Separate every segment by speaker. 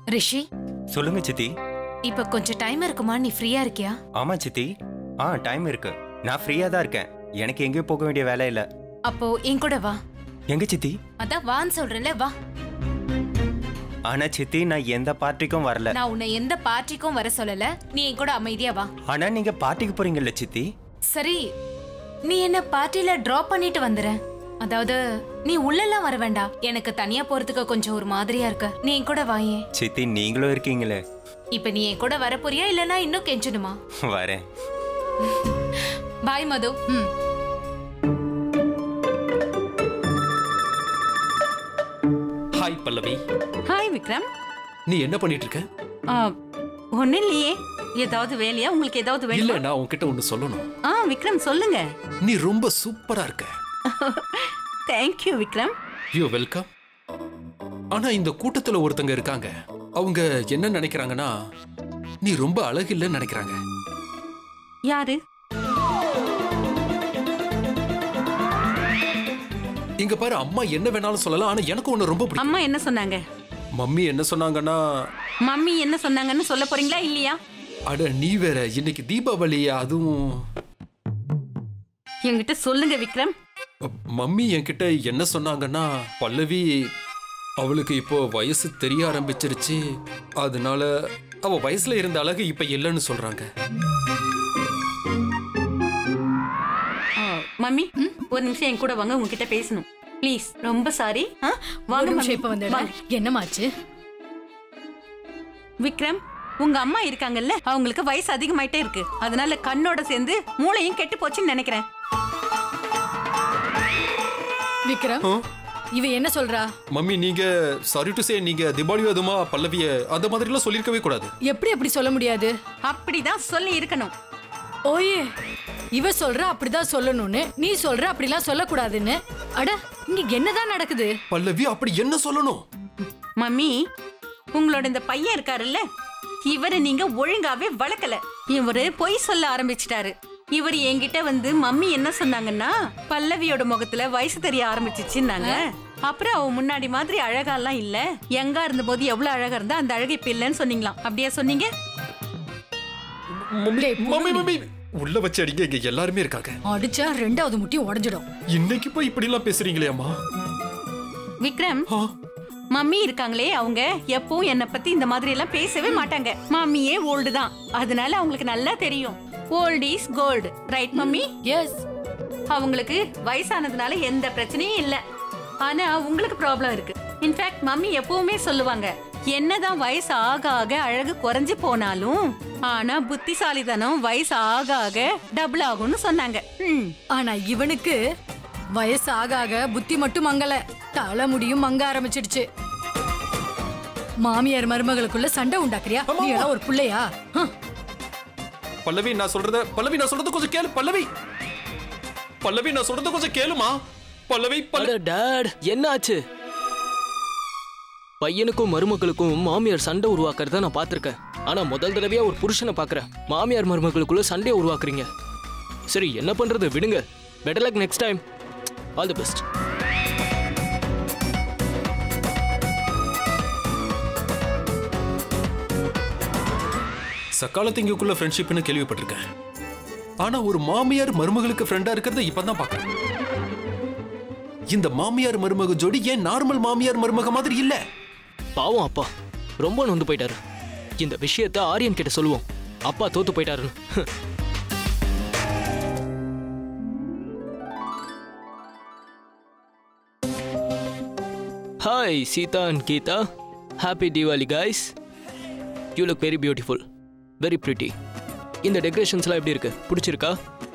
Speaker 1: ரிஷி
Speaker 2: சொல்லுங்க சித்தி
Speaker 1: இப்ப கொஞ்சம் டைம் இருக்குமா நீ ஃப்ரீயா இருக்கியா
Speaker 2: ஆமா சித்தி ஆ டைம் இருக்கு நான் ஃப்ரீயா தான் இருக்கேன் எனக்கு எங்கேயும் போக வேண்டிய வேலை இல்ல
Speaker 1: அப்போ என் கூட வா
Speaker 2: எங்க சித்தி
Speaker 1: அதான் வான்னு சொல்றேன்ல வா
Speaker 2: ஆனா சித்தி நான் எந்த பார்ட்டிக்கும் வரல
Speaker 1: நான் உன்னை எந்த பார்ட்டிக்கும் வர சொல்லல நீ என் கூட அமைதியா வா
Speaker 2: ஆனா நீங்க பார்ட்டிக்கு போறீங்கல்ல சித்தி
Speaker 1: சரி நீ என்ன பார்ட்டில டிராப் பண்ணிட்டு வந்துற அதாவது நீ உள்ளெல்லாம் வர வேண்டாம் எனக்கு தனியா போறதுக்கு கொஞ்சம் ஒரு மாதிரியா இருக்கு நீ என் கூட வாயே
Speaker 2: சித்தி நீங்களும் இருக்கீங்களே
Speaker 1: இப்ப நீ என் கூட வர போறியா இல்லனா இன்னும் கெஞ்சணுமா
Speaker 2: வரேன்
Speaker 1: பாய் மது
Speaker 3: ம்
Speaker 4: ஹாய் பல்லவி
Speaker 5: ஹாய் விக்ரம்
Speaker 4: நீ என்ன பண்ணிட்டு இருக்க
Speaker 5: ஒன்றும் இல்லையே ஏதாவது வேலையா உங்களுக்கு ஏதாவது
Speaker 4: இல்ல
Speaker 5: வேலையா
Speaker 4: நான் உன்கிட்ட ஒன்னு சொல்லணும்
Speaker 5: ஆ விக்ரம் சொல்லுங்க
Speaker 4: நீ ரொம்ப சூப்பரா இருக்க
Speaker 5: தேங்க்யூ விக்ரம்
Speaker 4: யூ வெல்கம் ஆனா இந்த கூட்டத்துல ஒருத்தங்க இருக்காங்க அவங்க என்ன நினைக்கிறாங்கன்னா நீ ரொம்ப அழகில்லைன்னு நினைக்கிறாங்க
Speaker 5: யாரு
Speaker 4: இங்க பாரு அம்மா என்ன வேணாலும் சொல்லலாம் ஆனா எனக்கு ஒண்ணு ரொம்ப பிடிக்கும்
Speaker 5: அம்மா என்ன சொன்னாங்க
Speaker 4: மம்மி என்ன சொன்னாங்கன்னா
Speaker 5: மம்மி என்ன சொன்னாங்கன்னு சொல்ல போறீங்களா இல்லையா
Speaker 4: அட நீ வேற இன்னைக்கு தீபாவளி அதுவும்
Speaker 5: என்கிட்ட சொல்லுங்க விக்ரம்
Speaker 4: அ, மம்மி என்கிட்ட என்ன சொன்னாங்கன்னா பல்லவி அவளுக்கு இப்போ வயசு தெரிய ஆரம்பிச்சிருச்சு அதனால அவ வயசுல இருந்த அழகு இப்ப இல்லைன்னு சொல்றாங்க
Speaker 5: ஆ, மம்மி ஒரு நிமிஷம் என் கூட வாங்க உங்ககிட்ட பேசணும் ப்ளீஸ் ரொம்ப சாரி
Speaker 3: ஒரு
Speaker 5: வாங்க
Speaker 3: நிமிஷம்
Speaker 5: மம்மி.
Speaker 3: இப்ப வந்து
Speaker 5: வாங்க.
Speaker 3: என்னமாச்சு
Speaker 5: விக்ரம் உங்க அம்மா இருக்காங்கல்ல அவங்களுக்கு வயசு அதிகமாயிட்டே இருக்கு அதனால கண்ணோட சேர்ந்து மூளையும் கெட்டு போச்சுன்னு நினைக்கிறேன்
Speaker 3: விக்ரம்
Speaker 4: ஆ?
Speaker 3: இவ என்ன சொல்றா
Speaker 4: மம்மி நீங்க சாரி டு சே நீங்க தீபாவளி அதுமா பல்லவிய அந்த மாதிரி எல்லாம் சொல்லிருக்கவே கூடாது
Speaker 3: எப்படி அப்படி சொல்ல முடியாது
Speaker 5: அப்படிதான் சொல்லி இருக்கணும்
Speaker 3: ஓயே இவ சொல்ற அப்படிதான் சொல்லணும்னு நீ சொல்ற அப்படிலாம் சொல்லக்கூடாதுன்னு அட இங்க என்னதான் நடக்குது
Speaker 4: பல்லவி அப்படி என்ன சொல்லணும்
Speaker 5: மம்மி உங்களோட இந்த பையன் இருக்காருல்ல இவரை நீங்க ஒழுங்காவே வளர்க்கல இவரு பொய் சொல்ல ஆரம்பிச்சிட்டாரு இவர் என்கிட்ட வந்து மம்மி என்ன சொன்னாங்கன்னா பல்லவியோட முகத்துல வயசு தெரிய ஆரம்பிச்சிச்சுன்னாங்க அப்புறம் அவ முன்னாடி மாதிரி அழகாலாம் இல்ல யங்கா இருந்தபோது எவ்வளவு அழகா இருந்தா அந்த அழகு இப்ப இல்லைன்னு சொன்னீங்களாம் அப்படியா சொன்னீங்க
Speaker 4: மம்மி
Speaker 3: டேய்,
Speaker 4: மம்மி மம்மி உள்ள வச்சு அடிங்க இங்க எல்லாருமே இருக்காங்க
Speaker 3: அடிச்சா ரெண்டாவது முட்டியும் உடைஞ்சிடும்
Speaker 4: இன்னைக்கு போய் இப்படி எல்லாம் பேசுறீங்களே அம்மா
Speaker 5: விக்ரம்
Speaker 4: ஆ,
Speaker 5: மம்மி இருக்காங்களே அவங்க எப்பவும் என்னை பத்தி இந்த மாதிரி எல்லாம் பேசவே மாட்டாங்க மம்மியே ஓல்டு தான் அதனால அவங்களுக்கு நல்லா தெரியும் old is gold right mummy
Speaker 3: yes
Speaker 5: அவங்களுக்கு வயசானதுனால எந்த பிரச்சனையும் இல்ல ஆனா உங்களுக்கு ப்ராப்ளம் இருக்கு இன்ஃபேக்ட் மம்மி எப்பவுமே சொல்லுவாங்க என்னதான் வயசு ஆக ஆக அழகு குறைஞ்சு போனாலும் ஆனா புத்திசாலித்தனம் வயசு ஆக ஆக டபுள் ஆகும்னு சொன்னாங்க ம்.
Speaker 3: ஆனா இவனுக்கு வயசு ஆக ஆக புத்தி மட்டும் மங்கல தலைமுடியும் மங்க ஆரம்பிச்சிடுச்சு மாமியார் மருமகளுக்குள்ள சண்டை உண்டாக்குறியா நீ எல்லாம் ஒரு புள்ளையா ஹம்.
Speaker 4: பல்லவி நான் சொல்றத பல்லவி நான் சொல்றத கொஞ்சம் கேளு பல்லவி பல்லவி நான் சொல்றத கொஞ்சம் கேளுமா பல்லவி பல்ல
Speaker 6: அட டாட் என்ன ஆச்சு பையனுக்கும் மருமகளுக்கும் மாமியார் சண்டை உருவாக்குறத நான் பார்த்திருக்கேன் ஆனா முதல் தடவையா ஒரு புருஷனை பார்க்கறேன் மாமியார் மருமகளுக்குள்ள சண்டையை உருவாக்குறீங்க சரி என்ன பண்றது விடுங்க better luck next time all the best
Speaker 4: சக்காலத்து இங்கக்குள்ள ஃப்ரெண்ட்ஷிப்னு கேள்விப்பட்டிருக்கேன் ஆனா ஒரு மாமியார் மருமகளுக்கு ஃப்ரெண்டா இருக்கிறத இப்பதான் பாக்குறேன் இந்த மாமியார் மருமக ஜோடி ஏன் நார்மல் மாமியார் மருமக மாதிரி இல்ல
Speaker 6: பாவம் அப்பா ரொம்ப நொந்து போயிட்டாரு இந்த விஷயத்த ஆரியன் கிட்ட சொல்லுவோம் அப்பா தோத்து போயிட்டாருன்னு hi Seetha and Geetha happy Deepavali guys you look very beautiful very pretty இந்த டெக்கரேஷன்ஸ்லாம் எப்படி இருக்கு பிடிச்சிருக்கா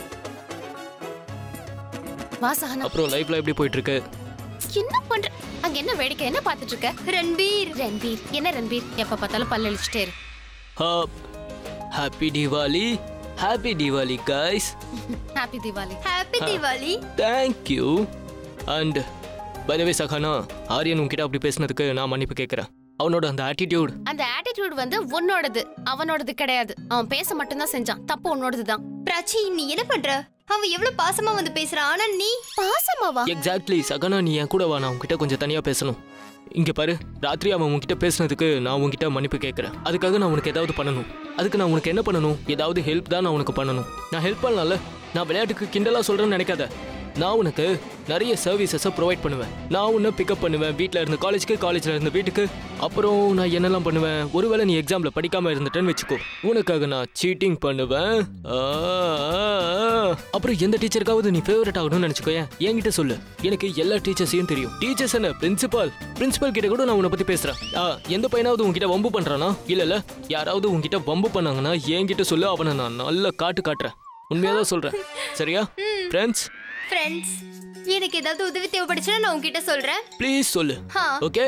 Speaker 7: வா சஹனா
Speaker 6: அப்புறம் லைஃப்ல எப்படி போயிட்டு இருக்கு
Speaker 7: என்ன பண்ற அங்க என்ன வேடிக்கை என்ன பாத்துட்டு இருக்க ரன்பீர் ரன்பீர் என்ன ரன்பீர் எப்ப பார்த்தாலும் பல்ல அழிச்சிட்டே இரு
Speaker 6: happy Deepavali happy Deepavali guys
Speaker 7: happy Deepavali happy Deepavali
Speaker 6: thank you and by the way Sahana Aryan உன்கிட்ட அப்படி பேசினதுக்கு நான் மன்னிப்பு கேட்குறேன் அவனோட அந்த ஆட்டிடியூட்
Speaker 7: அந்த ஆட்டிடியூட் வந்து உன்னோடது அவனோடது கிடையாது அவன் பேச மட்டும்தான் செஞ்சான் தப்பு உன்னோடது தான்
Speaker 8: பிராச்சி நீ என்ன பண்ற அவன் எவ்வளவு பாசமா வந்து பேசுறான் ஆனா நீ
Speaker 7: பாசமாவா
Speaker 6: எக்ஸாக்ட்லி சகானா நீ என் கூட வா நான் உன்கிட்ட கொஞ்சம் தனியாக பேசணும் இங்க பாரு ராத்திரி அவன் உன்கிட்ட பேசுனதுக்கு நான் உன்கிட்ட மன்னிப்பு கேட்கறேன் அதுக்காக நான் உனக்கு ஏதாவது பண்ணணும் அதுக்கு நான் உனக்கு என்ன பண்ணணும் ஏதாவது ஹெல்ப் தான் நான் உனக்கு பண்ணணும் நான் ஹெல்ப் பண்ணலாம்ல நான் விளையாட்டுக்கு கிண்டலா சொல்றேன்னு நினைக்காத நான் உனக்கு நிறைய சர்வீசஸை ப்ரொவைட் பண்ணுவேன் நான் உன்னை பிக்கப் பண்ணுவேன் வீட்டில் இருந்து காலேஜ்க்கு காலேஜில் இருந்து வீட்டுக்கு அப்புறம் நான் என்னெல்லாம் பண்ணுவேன் ஒருவேளை நீ எக்ஸாமில் படிக்காமல் இருந்துட்டேன்னு வச்சுக்கோ உனக்காக நான் சீட்டிங் பண்ணுவேன் ஆ, ஆ, ஆ. அப்புறம் எந்த டீச்சருக்காவது நீ ஃபேவரட் ஆகணும்னு நினச்சிக்கோயேன் என்கிட்ட சொல்லு எனக்கு எல்லா டீச்சர்ஸையும் தெரியும் டீச்சர்ஸ் என்ன பிரின்சிபால் பிரின்சிபல் கிட்ட கூட நான் உன்னை பற்றி பேசுகிறேன் ஆ எந்த பையனாவது உன்கிட்ட வம்பு பண்ணுறானா இல்லை இல்லை யாராவது உன்கிட்ட வம்பு பண்ணாங்கன்னா என்கிட்ட சொல்லு அவனை நான் நல்லா காட்டு காட்டுறேன் உண்மையாக தான் சொல்கிறேன் சரியா ஃப்ரெண்ட்ஸ்
Speaker 8: ஃப்ரெண்ட்ஸ் எனக்கு ஏதாவது உதவி தேவைப்படுச்சுன்னா நான் உங்ககிட்ட சொல்றேன்
Speaker 6: ப்ளீஸ் சொல்லு
Speaker 8: ஆ.
Speaker 6: ஓகே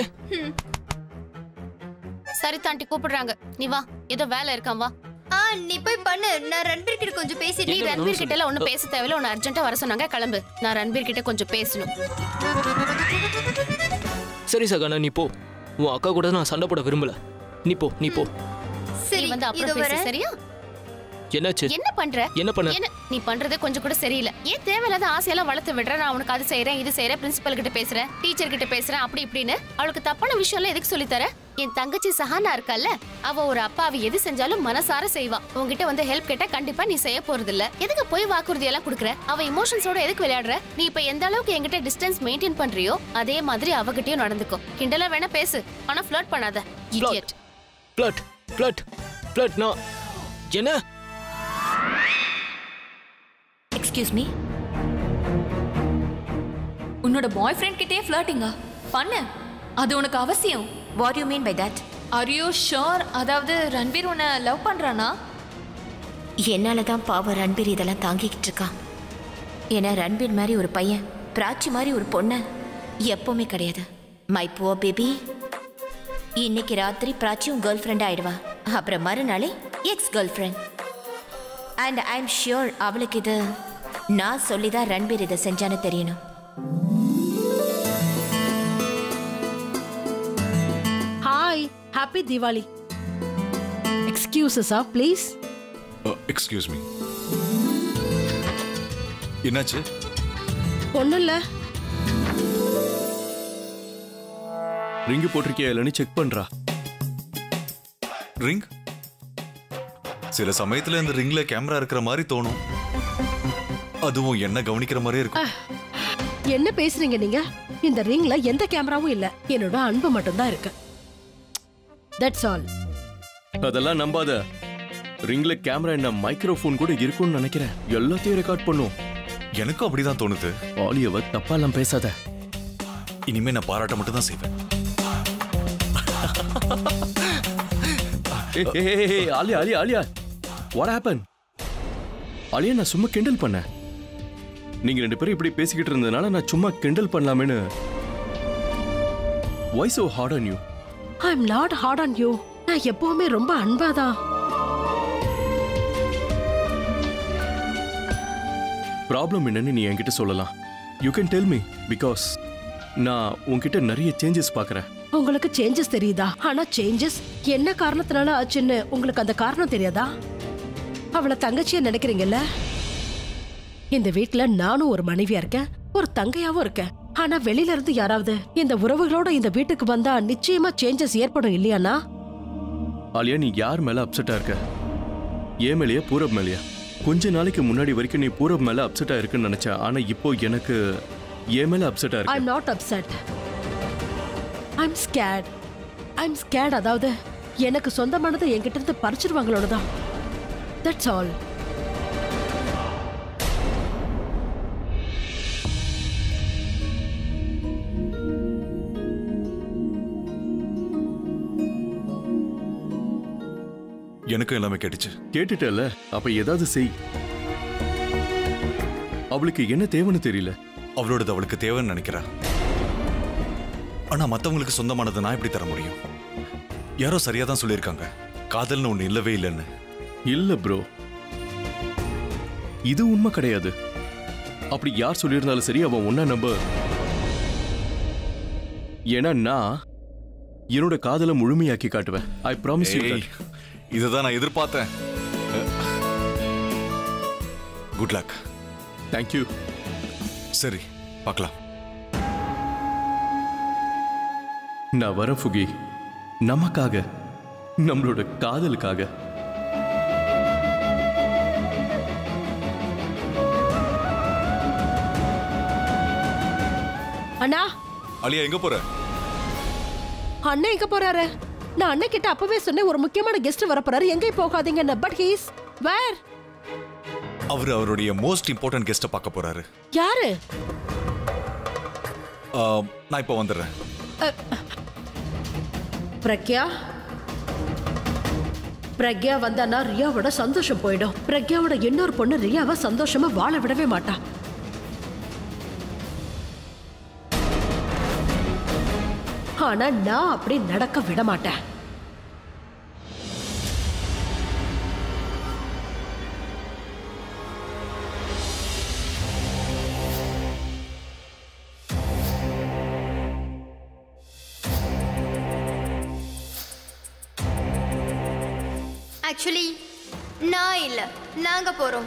Speaker 7: சரிதா ஆண்டி கூப்பிடுறாங்க நீ வா ஏதோ வேலை இருக்கான் வா
Speaker 8: ஆ நீ போய் பண்ணு நான் ரன்பீர் கிட்ட கொஞ்சம்
Speaker 7: நீ
Speaker 8: பேசிட்டு
Speaker 6: எங்க
Speaker 7: ரன்பீர் கிட்ட எல்லாம் ஒன்னும் பேச தேவையில்ல உன்னை அர்ஜென்ட்டா வர சொன்னாங்க கிளம்பு நான் ரன்பீர் கிட்ட கொஞ்சம் பேசணும்
Speaker 6: சரி சகானா நீ போ உன் அக்கா கூட நான் சண்டை போட விரும்பல நீ போ நீ போ
Speaker 7: நீ
Speaker 8: சரி
Speaker 7: வந்து
Speaker 8: இதோ
Speaker 7: அப்புறம் பேசு
Speaker 8: வரேன்
Speaker 7: சரியா
Speaker 6: என்னாச்சு
Speaker 7: என்ன பண்ற
Speaker 6: என்ன பண்ண
Speaker 7: என்ன நீ பண்றதே கொஞ்சம் கூட சரியில்லை ஏன் தேவையில்லாத ஆசையெல்லாம் வளர்த்து விடுற நான் உனக்கு அது செய்றேன் இது செய்றேன் பிரின்சிபல் கிட்ட பேசுறேன் டீச்சர் கிட்ட பேசுறேன் அப்படி இப்படின்னு அவளுக்கு தப்பான விஷயம் எல்லாம் எதுக்கு சொல்லி தர என் தங்கச்சி சஹானா இருக்கல்ல அவ ஒரு அப்பா அவ எது செஞ்சாலும் மனசார செய்வா உன்கிட்ட வந்து ஹெல்ப் கேட்டா கண்டிப்பா நீ செய்ய போறது இல்ல எதுக்கு போய் வாக்குறுதி எல்லாம் குடுக்குற அவ இமோஷன்ஸோட எதுக்கு விளையாடுற நீ இப்ப எந்த அளவுக்கு என்கிட்ட டிஸ்டன்ஸ் மெயின்டைன் பண்றியோ அதே மாதிரி அவகிட்டயும் நடந்துக்கோ கிண்டலா வேணா பேசு ஆனா ஃபிளர்ட் பண்ணாத இடியட்
Speaker 6: பிளட் பிளட் பிளட் நான் என்ன
Speaker 9: எக்ஸ்கியூஸ் மீ உன்னோட பாய் ஃப்ரெண்ட் கிட்டே ஃப்ளர்ட்டிங்கா பண்ணு அது உனக்கு அவசியம் what you mean by that are you sure அதாவது ரன்பீர் உன்னை லவ் பண்றானா
Speaker 10: என்னால தான் பாவம் ரன்பீர் இதெல்லாம் தாங்கிக்கிட்டு இருக்கான் ஏன்னா ரன்பீர் மாதிரி ஒரு பையன் பிராச்சி மாதிரி ஒரு பொண்ணு எப்பவுமே கிடையாது மை போ பேபி இன்னைக்கு ராத்திரி பிராச்சியும் கேர்ள் ஃப்ரெண்ட் ஆயிடுவா அப்புறம் மறுநாளே ex girlfriend and I am sure அவளுக்கு இது நான் சொல்லி தான் ரன்பீர் இதை செஞ்சான்னு தெரியணும்
Speaker 11: ஹாய் ஹாப்பி தீபாவளி எக்ஸ்கியூசஸா ப்ளீஸ்
Speaker 12: எக்ஸ்கியூஸ் மீ என்னாச்சு
Speaker 11: ஒன்றும் இல்லை
Speaker 13: ரிங்கு போட்டிருக்கியா இல்லைன்னு செக் பண்றா
Speaker 12: ரிங் சில சமயத்துல இந்த ரிங்ல கேமரா இருக்கிற மாதிரி தோணும் அதுவும் என்ன கவனிக்கிற மாதிரியே இருக்கும்
Speaker 11: என்ன பேசுறீங்க நீங்க இந்த ரிங்ல எந்த கேமராவும் இல்ல என்னோட அன்பு மட்டும்தான் இருக்கு தட்ஸ் ஆல்
Speaker 13: அதெல்லாம் நம்பாத ரிங்ல கேமரா என்ன மைக்ரோஃபோன் கூட இருக்கும்னு நினைக்கிறேன் எல்லாத்தையும் ரெக்கார்ட் பண்ணும்
Speaker 12: எனக்கும் அப்படிதான் தோணுது
Speaker 13: ஆலியவ தப்பா எல்லாம் பேசாத
Speaker 12: இனிமே நான் பாராட்ட மட்டும் தான் செய்வேன்
Speaker 13: ஏய், ஏய், ஏய், ஏய், ஆலியா ஆலியா ஆலியா வாட் ஹேப்பன் ஆலியா நான் சும்மா கிண்டல் பண்ணேன் நீங்க ரெண்டு பேரும் இப்படி பேசிக்கிட்டு இருந்ததுனால நான் சும்மா கிண்டல் பண்ணலாமேன்னு voice oh hurt on you
Speaker 11: I am not hurt on you நான் எப்பவுமே ரொம்ப அன்பாதான்
Speaker 13: ப்ராப்ளம் என்னன்னு நீ என்கிட்ட சொல்லலாம் you can tell me because நான் உன்கிட்ட நிறைய சேஞ்சஸ் பார்க்குறேன்
Speaker 11: உங்களுக்கு சேஞ்சஸ் தெரியுதா ஆனா சேஞ்சஸ் என்ன காரணத்தினால ஆச்சுன்னு உங்களுக்கு அந்த காரணம் தெரியாதா அவளை தங்கச்சியா நினைக்கிறீங்கல்ல இந்த வீட்ல நானும் ஒரு மனைவியா இருக்கேன் ஒரு தங்கையாவும் இருக்கேன் ஆனா வெளியில இருந்து யாராவது இந்த உறவுகளோட இந்த வீட்டுக்கு வந்தா நிச்சயமா சேஞ்சஸ் ஏற்படும் இல்லையானா
Speaker 13: ஆலியா நீ யார் மேல அப்செட்டா இருக்க ஏன் மேலேயா பூரப் மேலேயா கொஞ்ச நாளைக்கு முன்னாடி வரைக்கும் நீ பூரப் மேல அப்செட்டா இருக்குன்னு நினைச்சேன் ஆனா இப்போ எனக்கு ஏன் மேல அப்செட்டா
Speaker 11: ஐ
Speaker 13: இருக்கு
Speaker 11: not upset I'm scared I'm scared அதாவது எனக்கு சொந்தமானதை என்கிட்ட இருந்து பறிச்சிருவாங்களோட தான் தட்ஸ் ஆல்
Speaker 12: எனக்கும் எல்லாமே கேட்டுச்சு
Speaker 13: கேட்டுட்டல அப்ப ஏதாவது செய் அவளுக்கு என்ன தேவைன்னு தெரியல
Speaker 12: அவளோடது அவளுக்கு தேவைன்னு நினைக்கிறா ஆனா மத்தவங்களுக்கு சொந்தமானதை நான் எப்படி தர முடியும் யாரோ சரியா தான் சொல்லியிருக்காங்க காதல்னு ஒண்ணு இல்லவே இல்லைன்னு
Speaker 13: இல்ல ப்ரோ இது உண்மை கிடையாது அப்படி யார் சொல்லியிருந்தாலும் சரி அவன் ஒன்னா நம்ப ஏன்னா நான் என்னோட காதலை முழுமையாக்கி காட்டுவேன் ஐ ப்ராமிஸ் யூ
Speaker 12: ஏய், இதுதான் நான் எதிர்பார்த்தேன் குட் லக்
Speaker 13: தேங்க்யூ
Speaker 12: சரி பார்க்கலாம்
Speaker 13: நான் வரேன் ஃபுகி நமக்காக நம்மளோட காதலுக்காக
Speaker 11: அண்ணா
Speaker 12: அலியா எங்க போற
Speaker 11: அண்ணன் எங்க போறாரு நான் அண்ணன் கிட்ட அப்பவே சொன்னேன் ஒரு முக்கியமான கெஸ்ட் வர போறாரு எங்கேயும் போகாதீங்கன்னு பட் ஹீஸ் வேர்
Speaker 12: அவர் அவருடைய மோஸ்ட் இம்பார்ட்டன்ட் கெஸ்ட்டை பார்க்க போறாரு
Speaker 11: யாரு
Speaker 12: ஆ, நான் இப்போ வந்துடுறேன்
Speaker 11: பிரக்யா பிரக்யா வந்தானா ரியாவோட சந்தோஷம் போயிடும் பிரக்யாவோட இன்னொரு பொண்ணு ரியாவை சந்தோஷமா வாழ விடவே மாட்டா ஆனா நான் அப்படி நடக்க விட மாட்டேன்
Speaker 8: ஆக்சுவலி நான் இல்ல நாங்க போறோம்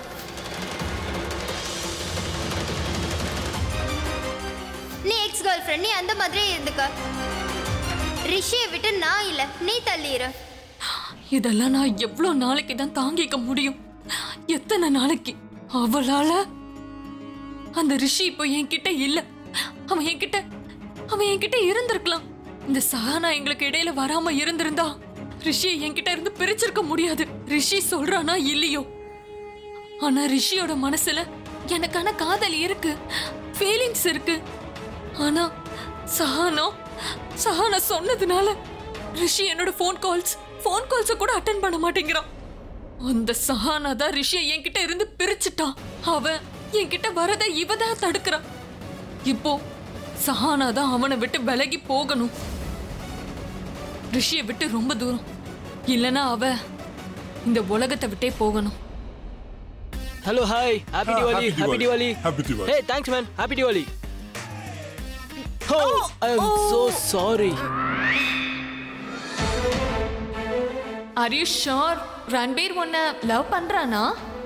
Speaker 8: நீ எக்ஸ் கேர்ள் ஃப்ரெண்ட் நீ அந்த மாதிரியே இருந்துக்க ரிஷியை விட்டு நான் இல்ல நீ தள்ளிடு
Speaker 9: இதெல்லாம் நான் எவ்வளோ நாளைக்கு தான் தாங்கிக்க முடியும் எத்தனை நாளைக்கு அவளால அந்த ரிஷி இப்போ என்கிட்ட இல்ல அவன் என்கிட்ட அவன் என்கிட்ட இருந்திருக்கலாம் இந்த சஹானா எங்களுக்கு இடையில வராம இருந்திருந்தா ரிஷியை என்கிட்ட இருந்து பிரிச்சிருக்க முடியாது ரிஷி சொல்றானா இல்லையோ ஆனா ரிஷியோட மனசுல எனக்கான காதல் இருக்கு ஃபீலிங்ஸ் இருக்கு ஆனா சஹானா சஹானா சொன்னதுனால ரிஷி என்னோட ஃபோன் கால்ஸ் ஃபோன் கால்ஸ கூட அட்டன் பண்ண மாட்டேங்கிறான் அந்த சஹானா தான் ரிஷியை என்கிட்ட இருந்து பிரிச்சுட்டான் அவன் என்கிட்ட வரத இவ தான் தடுக்கிறான் இப்போ சஹானா தான் அவனை விட்டு விலகி போகணும் ரிஷியை விட்டு ரொம்ப தூரம் இல்லனா அவ இந்த உலகத்தை விட்டே போகணும்
Speaker 6: hello hi happy
Speaker 14: Ah,
Speaker 6: Diwali
Speaker 14: happy
Speaker 6: happy
Speaker 14: Diwali.
Speaker 6: Diwali
Speaker 14: Happy Diwali.
Speaker 6: Hey thanks man happy Diwali Oh, I am so sorry.
Speaker 9: Are you sure Ranbir உன்னை லவ் பண்றானா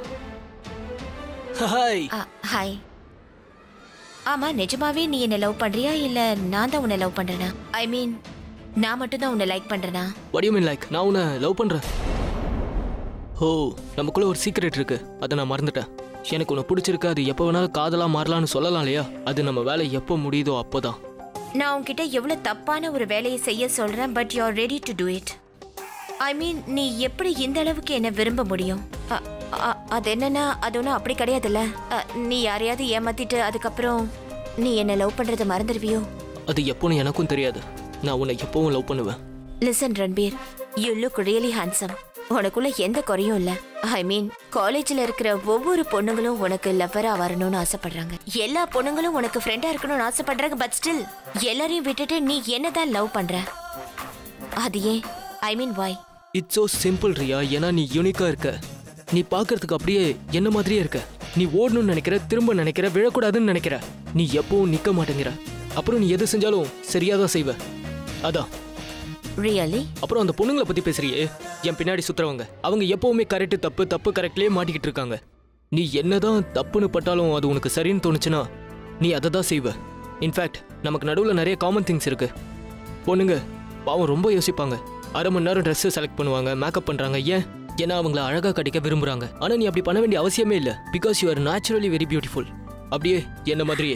Speaker 6: ஹாய்
Speaker 10: ஹாய் ஆமா நிஜமாவே நீ என்ன லவ் பண்றியா இல்ல நான் தான் உன்னை லவ் பண்றேனா ஐ மீன் நான் மட்டும் தான் உன்னை லைக் பண்றேனா
Speaker 6: What do you mean like நான் உன்னை லவ் பண்றேன் ஓ நமக்குள்ள ஒரு சீக்ரெட் இருக்கு அதை நான் மறந்துட்டேன் எனக்கு உன்னை பிடிச்சிருக்கு அது எப்போ வேணாலும் காதலா மாறலாம்னு சொல்லலாம் இல்லையா அது நம்ம வேலை எப்போ முடியுதோ அப்போதான்
Speaker 10: நான் உன்கிட்ட எவ்வளவு தப்பான ஒரு வேலையை செய்ய சொல்றேன் but you are ready to do it I mean நீ எப்படி இந்த அளவுக்கு என்ன விரும்ப முடியும் அ- அ- அது என்னன்னா அது ஒன்றும் அப்படி கிடையாதுல்ல அ, நீ யாரையாவது ஏமாத்திட்டு அதுக்கப்புறம் நீ என்ன லவ் பண்றதை மறந்துடுவியோ
Speaker 6: அது எப்போன்னு எனக்கும் தெரியாது நான் உன்னை எப்பவும் லவ் பண்ணுவேன்
Speaker 10: listen Ranbir you look really handsome உனக்குள்ள எந்த குறையும் இல்ல ஐ மீன் காலேஜ்ல இருக்கிற ஒவ்வொரு பொண்ணுங்களும் உனக்கு லவ்வரா வரணும்னு ஆசைப்படுறாங்க எல்லா பொண்ணுங்களும் உனக்கு ஃப்ரெண்டா இருக்கணும்னு ஆசைப்படுறாங்க பட் ஸ்டில் எல்லாரையும் விட்டுட்டு நீ என்னதான் லவ் பண்ற அது ஏன் I mean why
Speaker 6: it's so simple Riya ஏன்னா நீ யூனிக்கா இருக்க நீ பார்க்கறதுக்கு அப்படியே என்ன மாதிரியே இருக்க நீ ஓடணும்னு நினைக்கிற திரும்ப நினைக்கிற விழக்கூடாதுன்னு நினைக்கிற நீ எப்பவும் நிக்க மாட்டேங்கிற அப்புறம் நீ எது செஞ்சாலும் சரியா தான் செய்வ அதான்
Speaker 10: ரியலி
Speaker 6: அப்புறம் அந்த பொண்ணுங்களை பத்தி பேசுறியே என் பின்னாடி சுத்துறவங்க அவங்க எப்பவுமே கரெக்ட் தப்பு தப்பு கரெக்ட்லயே மாட்டிக்கிட்டு இருக்காங்க நீ என்னதான் தப்புன்னு பட்டாலும் அது உனக்கு சரின்னு தோணுச்சுன்னா நீ அதை தான் செய்வ இன்ஃபேக்ட் நமக்கு நடுவில் நிறைய காமன் திங்ஸ் இருக்கு பொண்ணுங்க பாவம் ரொம்ப யோசிப்பாங்க அரை மணி நேரம் ட்ரெஸ்ஸு செலக்ட் பண்ணுவாங்க மேக்கப் பண்றாங்க ஏன் ஏன்னா அவங்கள அழகா கட்டிக்க விரும்புறாங்க ஆனா நீ அப்படி பண்ண வேண்டிய அவசியமே இல்லை because you are naturally very beautiful அப்படியே என்ன மாதிரியே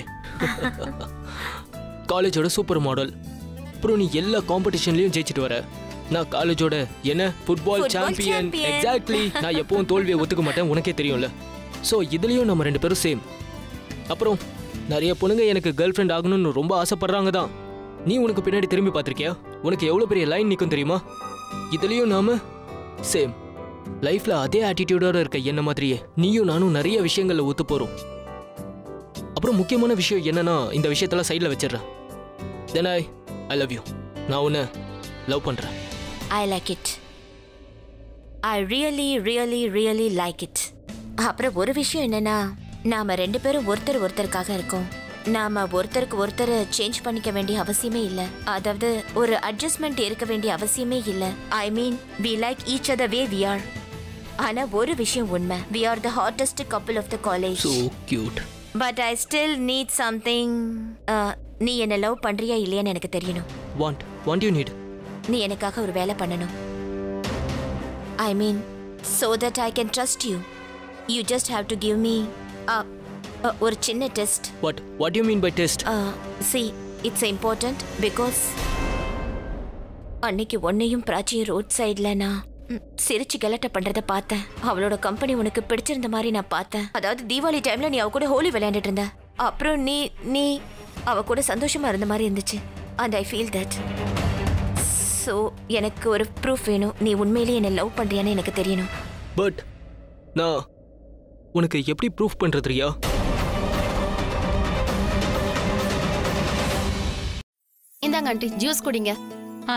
Speaker 6: காலேஜோட சூப்பர் மாடல் அப்புறம் நீ எல்லா காம்படிஷன்லயும் ஜெயிச்சிட்டு வர நான் காலேஜோட என்ன football
Speaker 10: Football
Speaker 6: champion
Speaker 10: champion.
Speaker 6: Exactly நான் எப்பவும் தோல்வியை ஒத்துக்க மாட்டேன் உனக்கே தெரியும்ல ஸோ இதுலயும் நம்ம ரெண்டு பேரும் சேம் அப்புறம் நிறைய பொண்ணுங்க எனக்கு கேர்ள் ஃப்ரெண்ட் ஆகணும்னு ரொம்ப ஆசைப்படுறாங்க தான் நீ உனக்கு பின்னாடி திரும்பி பார்த்திருக்கியா உனக்கு எவ்வளோ பெரிய லைன் நிற்கும் தெரியுமா இதுலயும் நாம சேம் லைஃப்ல அதே ஆட்டிடியூடோட இருக்க என்ன மாதிரியே நீயும் நானும் நிறைய விஷயங்கள்ல ஒத்து போறோம் அப்புறம் முக்கியமான விஷயம் என்னன்னா இந்த விஷயத்தெல்லாம் சைடில் வச்சிடுறேன் தென் ஐ ஐ லவ் யூ நான் உன்னை லவ் பண்றேன்
Speaker 10: I like it I really really really like it அப்புறம் ஒரு விஷயம் என்னன்னா நாம ரெண்டு பேரும் ஒருத்தர் ஒருத்தருக்காக இருக்கோம் நாம ஒருத்தருக்கு ஒருத்தர் சேஞ்ச் பண்ணிக்க வேண்டிய அவசியமே இல்ல அதாவது ஒரு அட்ஜஸ்ட்மெண்ட் இருக்க வேண்டிய அவசியமே இல்ல I mean we like each other way we are ஆனா ஒரு விஷயம் உண்மை we are the hottest couple of the college
Speaker 6: so cute
Speaker 10: but I still need something நீ என்ன லவ் பண்றியா இல்லையான்னு எனக்கு தெரியணும்
Speaker 6: வாண்ட் வாண்ட் யூ நீட்
Speaker 10: நீ எனக்காக ஒரு வேலை பண்ணணும் I mean so that I can trust you you just have to give me ஒரு சின்ன test
Speaker 6: what what you mean by test
Speaker 10: see it's important because அன்னைக்கு உன்னையும் பிராச்சியும் ரோட் சைடில் நான் ம், சிரிச்சு கலட்ட பண்றத பார்த்தேன் அவளோட கம்பெனி உனக்கு பிடிச்சிருந்த மாதிரி நான் பார்த்தேன் அதாவது தீபாவளி டைம்ல நீ அவ கூட ஹோலி விளையாண்டுட்டு இருந்த அப்புறம் நீ நீ அவ கூட சந்தோஷமா இருந்த மாதிரி இருந்துச்சு and I feel that so எனக்கு ஒரு ப்ரூஃப் வேணும் நீ உண்மையிலேயே என்னை லவ் பண்றியான்னு எனக்கு தெரியணும்
Speaker 6: பட் நான் உனக்கு எப்படி ப்ரூஃப் பண்றது ரியா
Speaker 7: இந்தாங்க ஆண்டி ஜூஸ் குடிங்க
Speaker 5: ஆ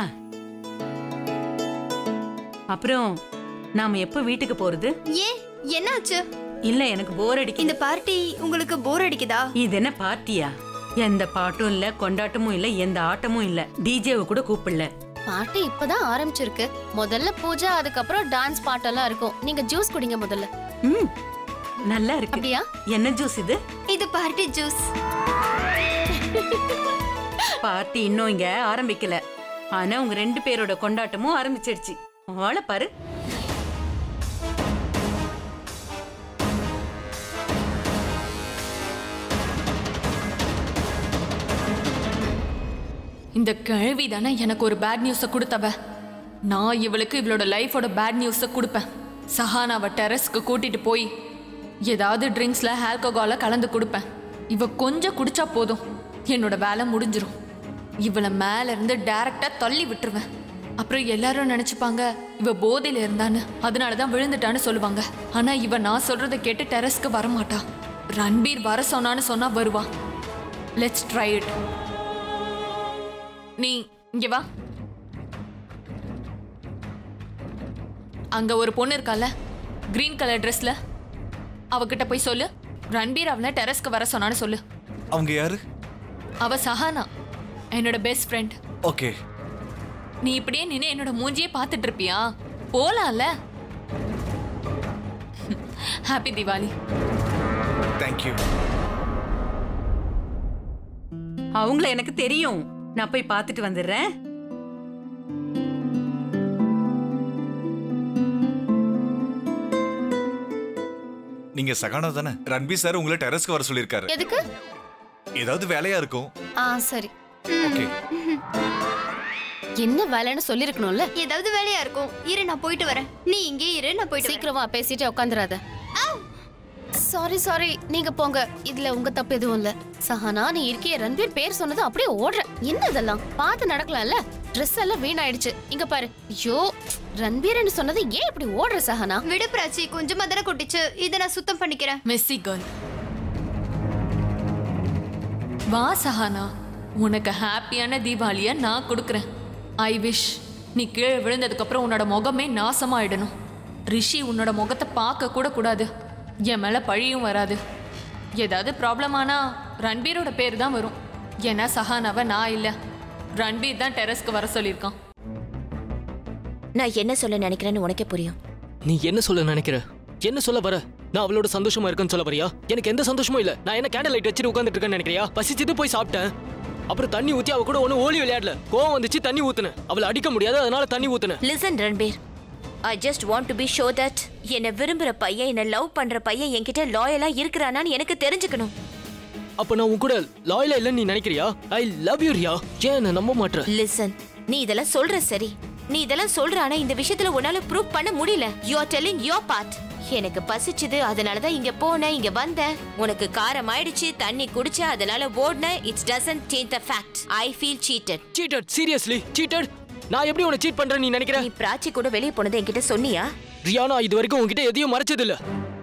Speaker 5: அப்புறம் நாம எப்போ வீட்டுக்கு போறது
Speaker 8: ஏன் என்னாச்சு
Speaker 5: இல்ல எனக்கு போர் அடிக்குது
Speaker 8: இந்த பார்ட்டி உங்களுக்கு போர் அடிக்குதா
Speaker 5: இது என்ன பார்ட்டியா எந்த பாட்டும் இல்ல கொண்டாட்டமும் இல்ல எந்த ஆட்டமும் இல்ல டிஜேவை கூட கூப்பிடல
Speaker 7: பாட்டு இப்பதான் ஆரம்பிச்சிருக்கு முதல்ல பூஜை அதுக்கப்புறம் டான்ஸ் பாட்டெல்லாம் இருக்கும் நீங்க ஜூஸ் குடிங்க முதல்ல
Speaker 5: ம் நல்லா இருக்கு
Speaker 7: அப்படியா
Speaker 5: என்ன ஜூஸ் இது
Speaker 8: இது பார்ட்டி ஜூஸ்
Speaker 5: பார்ட்டி இன்னும் இங்க ஆரம்பிக்கல ஆனா உங்க ரெண்டு பேரோட கொண்டாட்டமும் ஆரம்பிச்சிடுச்சு ஆள பாரு
Speaker 9: இந்த கிழவி தானே எனக்கு ஒரு பேட் நியூஸை கொடுத்தவ நான் இவளுக்கு இவளோட லைஃபோட பேட் நியூஸை கொடுப்பேன் சஹானாவை டெரஸ்க்கு கூட்டிட்டு போய் ஏதாவது ட்ரிங்க்ஸ்ல ஆல்கஹாலை கலந்து கொடுப்பேன் இவ கொஞ்சம் குடிச்சா போதும் என்னோட வேலை முடிஞ்சிரும் இவளை மேல இருந்து டைரக்டா தள்ளி விட்டுருவேன் அப்புறம் எல்லாரும் நினைச்சுப்பாங்க இவ போதையில இருந்தான்னு அதனாலதான் விழுந்துட்டான்னு சொல்லுவாங்க ஆனா இவ நான் சொல்றதை கேட்டு டெரஸ்க்கு வரமாட்டா ரன்பீர் வர சொன்னான்னு சொன்னா வருவா லெட்ஸ் ட்ரை இட் நீ இங்க வா அங்க ஒரு பொண்ணு இருக்கால கிரீன் கலர் ட்ரெஸ்ல அவகிட்ட போய் சொல்லு ரன்பீர் அவளை டெரஸ்க்கு வர சொன்னான்னு சொல்லு
Speaker 12: அவங்க யாரு
Speaker 9: அவ சஹானா என்னோட பெஸ்ட் ஃப்ரெண்ட்
Speaker 12: ஓகே
Speaker 9: நீ இப்படியே நின்று என்னோட மூஞ்சியே பார்த்துட்டு இருப்பியா போலாம்ல ஹாப்பி திவாலி
Speaker 12: தேங்க்யூ
Speaker 5: அவங்கள எனக்கு தெரியும் நான் போய் பார்த்துட்டு வந்துடுறேன்
Speaker 12: நீங்க சகானா தானே ரன்பீர் சார் உங்களை டெரஸ்க்கு வர சொல்லியிருக்காரு
Speaker 7: எதுக்கு
Speaker 12: ஏதாவது வேலையா இருக்கும்
Speaker 7: ஆ சரி
Speaker 12: ஓகே
Speaker 7: என்ன வேலைன்னு சொல்லிருக்கணும்ல
Speaker 8: ஏதாவது வேலையா இருக்கும் இரு நான் போயிட்டு வரேன் நீ இங்கே இரு நான் போயிட்டு வரேன்.
Speaker 7: சீக்கிரமா பேசிட்டு உட்காந்துராத சாரி சாரி நீங்க போங்க இதுல உங்க தப்பு எதுவும் இல்ல சஹானா நீ இருக்கிய ரன்பீர் பேர் சொன்னது அப்படியே ஓடுற என்ன இதெல்லாம் பார்த்து நடக்கலாம்ல ட்ரெஸ் எல்லாம் வீணாயிடுச்சு இங்க பாரு ஐயோ ரன்பீர்னு சொன்னது ஏன் இப்படி ஓடுற சஹானா
Speaker 8: விடு பிராச்சி கொஞ்சமா தானே கொட்டிச்சு இதை நான் சுத்தம் பண்ணிக்கிறேன்
Speaker 9: மெஸ்ஸி கேர்ள் வா சஹானா உனக்கு ஹாப்பியான தீபாவளியை நான் கொடுக்குறேன் ஐ விஷ் நீ கீழே விழுந்ததுக்கு அப்புறம் உன்னோட முகமே நாசமாயிடணும் ரிஷி உன்னோட முகத்தை பார்க்க கூட கூடாது என் மேல பழியும் வராது ஏதாவது ப்ராப்ளம் ஆனா ரன்பீரோட பேர் தான் வரும் ஏன்னா சஹானாவை நான் இல்லை ரன்பீர் தான் டெரஸ்க்கு வர சொல்லியிருக்கான்
Speaker 10: நான் என்ன சொல்ல நினைக்கிறேன்னு உனக்கே புரியும்
Speaker 6: நீ என்ன சொல்ல நினைக்கிற என்ன சொல்ல வர நான் அவளோட சந்தோஷமா இருக்கேன்னு சொல்ல வரியா எனக்கு எந்த சந்தோஷமும் இல்ல நான் என்ன கேண்டல் லைட் வச்சுட்டு உட்காந்துட்டு இருக்கேன்னு நினைக்கிறியா பசிச்சது போய் சாப்பிட்டேன் அப்புறம் தண்ணி ஊத்தி அவ கூட ஒண்ணு ஓலி விளையாடல கோவம் வந்துச்சு தண்ணி ஊத்துனேன் அவளை அடிக்க முடியாது அதனால தண்ணி ஊத்துனேன்
Speaker 10: listen Ranbir I just want to be sure that என்னை விரும்புற பையன் என்னை லவ் பண்ற பையன் என்கிட்ட லாயலா இருக்கிறானான்னு எனக்கு தெரிஞ்சுக்கணும்
Speaker 6: அப்ப நான் உன் கூட லாயலா இல்லைன்னு நீ நினைக்கிறியா ஐ லவ் யூ ரியா ஏன் என்ன நம்ப மாட்ற
Speaker 10: லிசன் நீ இதெல்லாம் சொல்ற சரி நீ இதெல்லாம் சொல்ற ஆனா இந்த விஷயத்துல உன்னால ப்ரூவ் பண்ண முடியல you are telling your part எனக்கு பசிச்சுது அதனால தான் இங்க போனேன் இங்க வந்தேன் உனக்கு காரம் ஆயிடுச்சு தண்ணி குடிச்ச அதனால ஓடினேன் it's doesn't change the fact I feel cheated
Speaker 6: cheated seriously cheated நான் எப்படி உன்னை சீட் பண்றேன்னு நீ நினைக்கிற
Speaker 10: நீ பிராச்சி கூட வெளியே போனதை என்கிட்ட சொன்னியா
Speaker 6: ரியானா இது வரைக்கும் உன்கிட்ட எதையும் மறைச்சது இல்ல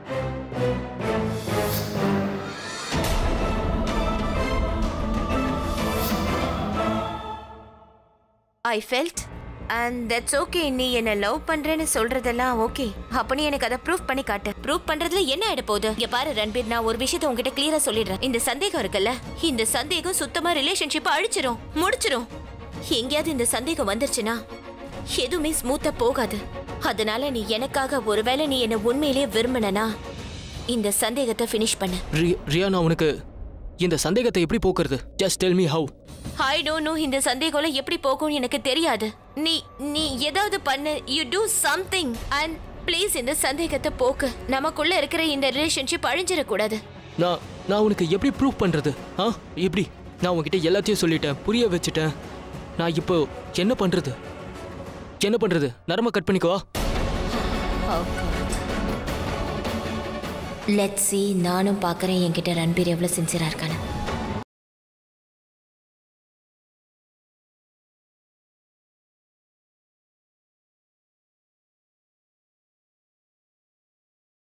Speaker 10: I felt and that's okay நீ என்ன லவ் பண்றேன்னு சொல்றதெல்லாம் ஓகே அப்ப நீ எனக்கு அதை ப்ரூஃப் பண்ணி காட்டு ப்ரூஃப் பண்றதுல என்ன ஆயிட போகுது இங்க பாரு ரன்பீர் நான் ஒரு விஷயத்தை உங்ககிட்ட கிளியரா சொல்லிடுறேன் இந்த சந்தேகம் இருக்குல்ல இந்த சந்தேகம் சுத்தமா ரிலேஷன்ஷிப் அழிச்சிரும் முடிச்சிரும் எங்கேயாவது இந்த சந்தேகம் வந்துருச்சுன்னா எதுவுமே ஸ்மூத்தா போகாது அதனால நீ எனக்காக ஒருவேளை நீ என்ன உண்மையிலேயே விரும்பினா இந்த சந்தேகத்தை ஃபினிஷ் பண்ணு
Speaker 6: ரி- ரியா நான் உனக்கு இந்த சந்தேகத்தை எப்படி போக்குறது just tell me how
Speaker 10: I don't know இந்த சந்தேகம்லாம் எப்படி போகும்னு எனக்கு தெரியாது நீ நீ ஏதாவது பண்ணு you do something and please இந்த சந்தேகத்தை போக்கு நமக்குள்ள இருக்கிற இந்த ரிலேஷன்ஷிப் அழிஞ்சிடக்கூடாது
Speaker 6: நான் நான் உனக்கு எப்படி ப்ரூவ் பண்றது ஆ எப்படி நான் உன்கிட்ட எல்லாத்தையும் சொல்லிட்டேன் புரிய வச்சுட்டேன் நான் இப்போ என்ன பண்றது என்ன பண்றது நரம்ப கட் பண்ணிக்கவா
Speaker 10: லெட் சி நானும் பார்க்குறேன் என்கிட்ட ரன்பீர் எவ்வளோ சின்சியராக இருக்கான்னு